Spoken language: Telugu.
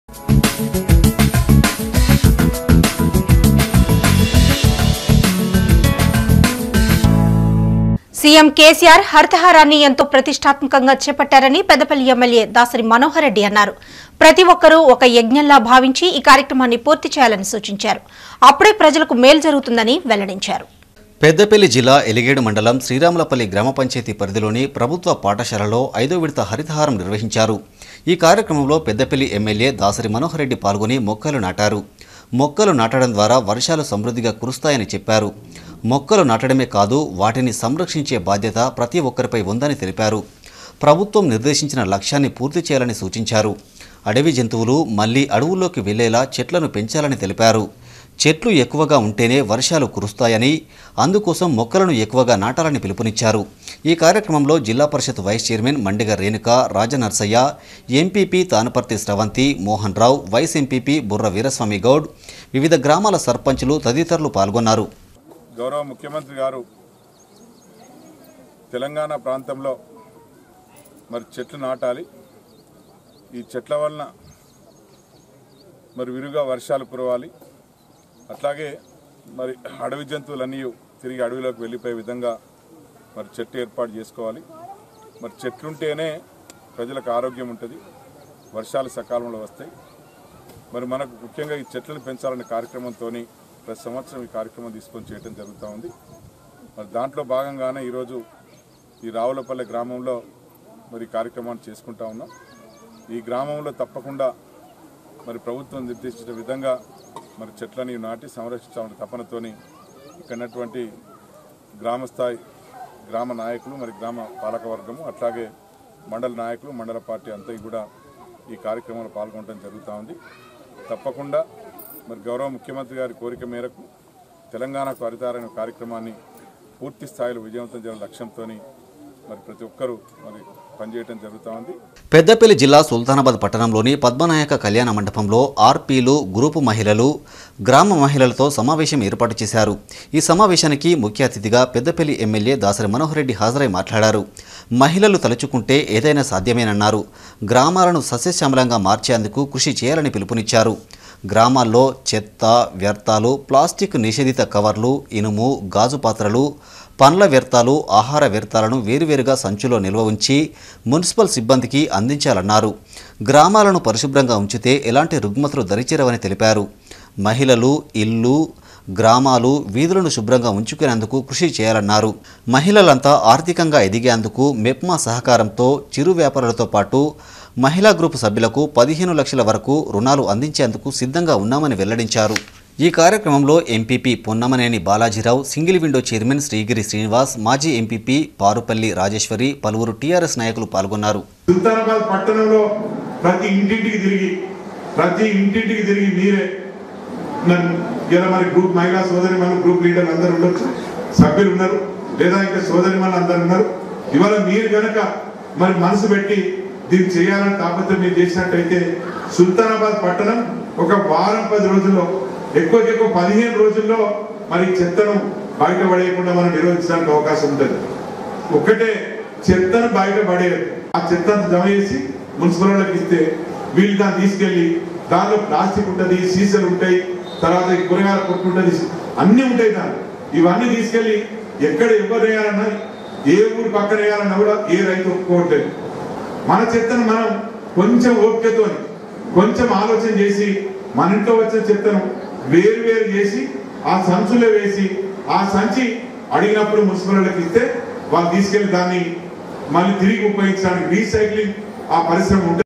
సీఎం కేసీఆర్ హరితహారాన్ని ఎంతో ప్రతిష్టాత్మకంగా చేపట్టారని పెద్దపల్లి ఎమ్మెల్యే దాసరి మనోహర్ రెడ్డి అన్నారు ప్రతి ఒక్కరూ ఒక యజ్ఞంలా భావించి ఈ కార్యక్రమాన్ని పూర్తి చేయాలని సూచించారు అప్పుడే ప్రజలకు మేలు జరుగుతుందని వెల్లడించారు పెద్దపల్లి జిల్లా ఎలిగేడు మండలం శ్రీరాములపల్లి గ్రామ పంచాయతీ పరిధిలోని ప్రభుత్వ పాఠశాలలో ఐదో విడత హరితహారం నిర్వహించారు ఈ కార్యక్రమంలో పెద్దపల్లి ఎమ్మెల్యే దాసరి మనోహర్ రెడ్డి పాల్గొని మొక్కలు నాటారు మొక్కలు నాటడం ద్వారా వర్షాలు సమృద్ధిగా కురుస్తాయని చెప్పారు మొక్కలు నాటడమే కాదు వాటిని సంరక్షించే బాధ్యత ప్రతి ఒక్కరిపై ఉందని తెలిపారు ప్రభుత్వం నిర్దేశించిన లక్ష్యాన్ని పూర్తి చేయాలని సూచించారు అడవి జంతువులు మళ్లీ అడవుల్లోకి వెళ్లేలా చెట్లను పెంచాలని తెలిపారు చెట్లు ఎక్కువగా ఉంటేనే వర్షాలు కురుస్తాయని అందుకోసం మొక్కలను ఎక్కువగా నాటాలని పిలుపునిచ్చారు ఈ కార్యక్రమంలో Zilla Parishad vice chairman Mandiga Renuka Rajanarsaiah MPP Thanaparthi Sravanthi Mohan Rao vice MPP Burra Veeraswamy Goud వివిధ గ్రామాల సర్పంచులు తదితరులు పాల్గొన్నారు గౌరవ ముఖ్యమంత్రి గారు తెలంగాణ ప్రాంతంలో మరి చెట్లు నాటాలి ఈ చెట్ల వలన మరి విరుగా వర్షాలు కురవాలి అట్లాగే మరి అడవి జంతువులన్నీ తిరిగి అడవిలోకి వెళ్ళిపోయే విధంగా మరి చెట్టు ఏర్పాటు చేసుకోవాలి మరి చెట్లుంటేనే ప్రజలకు ఆరోగ్యం ఉంటుంది వర్షాలు సకాలంలో వస్తాయి మరి మనకు ముఖ్యంగా ఈ చెట్లను పెంచాలనే కార్యక్రమంతో ప్రతి సంవత్సరం ఈ కార్యక్రమం తీసుకొని చేయడం జరుగుతూ ఉంది మరి దాంట్లో భాగంగానే ఈరోజు ఈ రావులపల్లె గ్రామంలో మరి ఈ కార్యక్రమాన్ని చేసుకుంటా ఉన్నాం ఈ గ్రామంలో తప్పకుండా మరి ప్రభుత్వం నిర్దేశించిన విధంగా మరి చెట్లని నాటి సంరక్షించాలనే తపనతోని ఇక్కడ ఉన్నటువంటి గ్రామ స్థాయి గ్రామ నాయకులు మరి గ్రామ పాలకవర్గము అట్లాగే మండల నాయకులు మండల పార్టీ అంతా కూడా ఈ కార్యక్రమంలో పాల్గొనడం జరుగుతూ ఉంది తప్పకుండా మరి గౌరవ ముఖ్యమంత్రి గారి కోరిక మేరకు తెలంగాణకు హరితారైన కార్యక్రమాన్ని పూర్తి స్థాయిలో విజయవంతం చేయాలని లక్ష్యంతో మరి ప్రతి ఒక్కరూ మరి పనిచేయడం జరుగుతూ ఉంది పెద్దపల్లి జిల్లా సుల్తానాబాద్ పట్టణంలోని పద్మనాయక కళ్యాణ మండపంలో ఆర్పీలు గ్రూపు మహిళలు గ్రామ మహిళలతో సమావేశం ఏర్పాటు చేశారు ఈ సమావేశానికి ముఖ్య అతిథిగా పెద్దపల్లి ఎమ్మెల్యే దాసరి మనోహర్ రెడ్డి హాజరై మాట్లాడారు మహిళలు తలుచుకుంటే ఏదైనా సాధ్యమేనన్నారు గ్రామాలను సస్యశ్యామలంగా మార్చేందుకు కృషి చేయాలని పిలుపునిచ్చారు గ్రామాల్లో చెత్త వ్యర్థాలు ప్లాస్టిక్ నిషేధిత కవర్లు ఇనుము గాజు పాత్రలు పండ్ల వ్యర్థాలు ఆహార వ్యర్థాలను వేరువేరుగా సంచులో నిల్వ ఉంచి మున్సిపల్ సిబ్బందికి అందించాలన్నారు గ్రామాలను పరిశుభ్రంగా ఉంచితే ఎలాంటి రుగ్మతలు దరిచేరవని తెలిపారు మహిళలు ఇల్లు గ్రామాలు వీధులను శుభ్రంగా ఉంచుకునేందుకు కృషి చేయాలన్నారు మహిళలంతా ఆర్థికంగా ఎదిగేందుకు మెప్మా సహకారంతో చిరు వ్యాపారులతో పాటు మహిళా గ్రూపు సభ్యులకు పదిహేను లక్షల వరకు రుణాలు అందించేందుకు సిద్ధంగా ఉన్నామని వెల్లడించారు ఈ కార్యక్రమంలో MPP Ponnamaneni Balajirao single window chairman Srigiri Srinivas మాజీ ఎంపీపీ పారుపల్లి రాజేశ్వరి పలువురు టీఆర్ఎస్ నాయకులు పాల్గొన్నారు సుల్తానాబాద్ పట్టణంలో ప్రతి ఇంటింటికి తిరిగి ప్రతి ఇంటింటికి తిరిగి మీరే నన్ను ఇలా మరి గ్రూప్ మహిళా సోదరి మన గ్రూప్ లీడర్లు అందరూ ఉండొచ్చు సభ్యులు ఉన్నారు లేదా ఇంకా సోదరి మన అందరు ఉన్నారు ఇవాళ మీరు గనక మరి మనసు పెట్టి దీన్ని చేయాలని తాపత్రయం మీరు చేసినట్టయితే సుల్తానాబాద్ పట్టణం ఒక వారం పది రోజుల్లో ఎక్కువకి ఎక్కువ పదిహేను రోజుల్లో మరి చెత్తను బయట పడేయకుండా మనం నిర్వహించడానికి అవకాశం ఉంటుంది ఒక్కటే చెత్తను బయట పడేయరు ఆ చెత్తను జమ చేసి మున్సిపల్ వాళ్ళకి ఇస్తే వీళ్ళు దాన్ని తీసుకెళ్లి దానిలో ప్లాస్టిక్ ఉంటుంది సీసాలు ఉంటాయి తర్వాత ఈ కూరగాయల కొట్టు ఉంటుంది అన్ని ఉంటాయి దాని ఇవన్నీ తీసుకెళ్లి ఎక్కడ ఎవరు వేయాలన్నా ఏ ఊరు పక్కన వేయాలన్నా కూడా ఏ రైతు ఒప్పుకోవట్లేదు మన చెత్తను మనం కొంచెం ఓపికతో కొంచెం ఆలోచన చేసి మన ఇంట్లో వచ్చిన చెత్తను వేరు వేరు చేసి ఆ సంచులో వేసి ఆ సంచి అడిగినప్పుడు మున్సిపల్కి ఇస్తే వాళ్ళు తీసుకెళ్లి దాన్ని మళ్ళీ తిరిగి ఉపయోగించడానికి రీసైక్లింగ్ ఆ పరిశ్రమ ఉంటుంది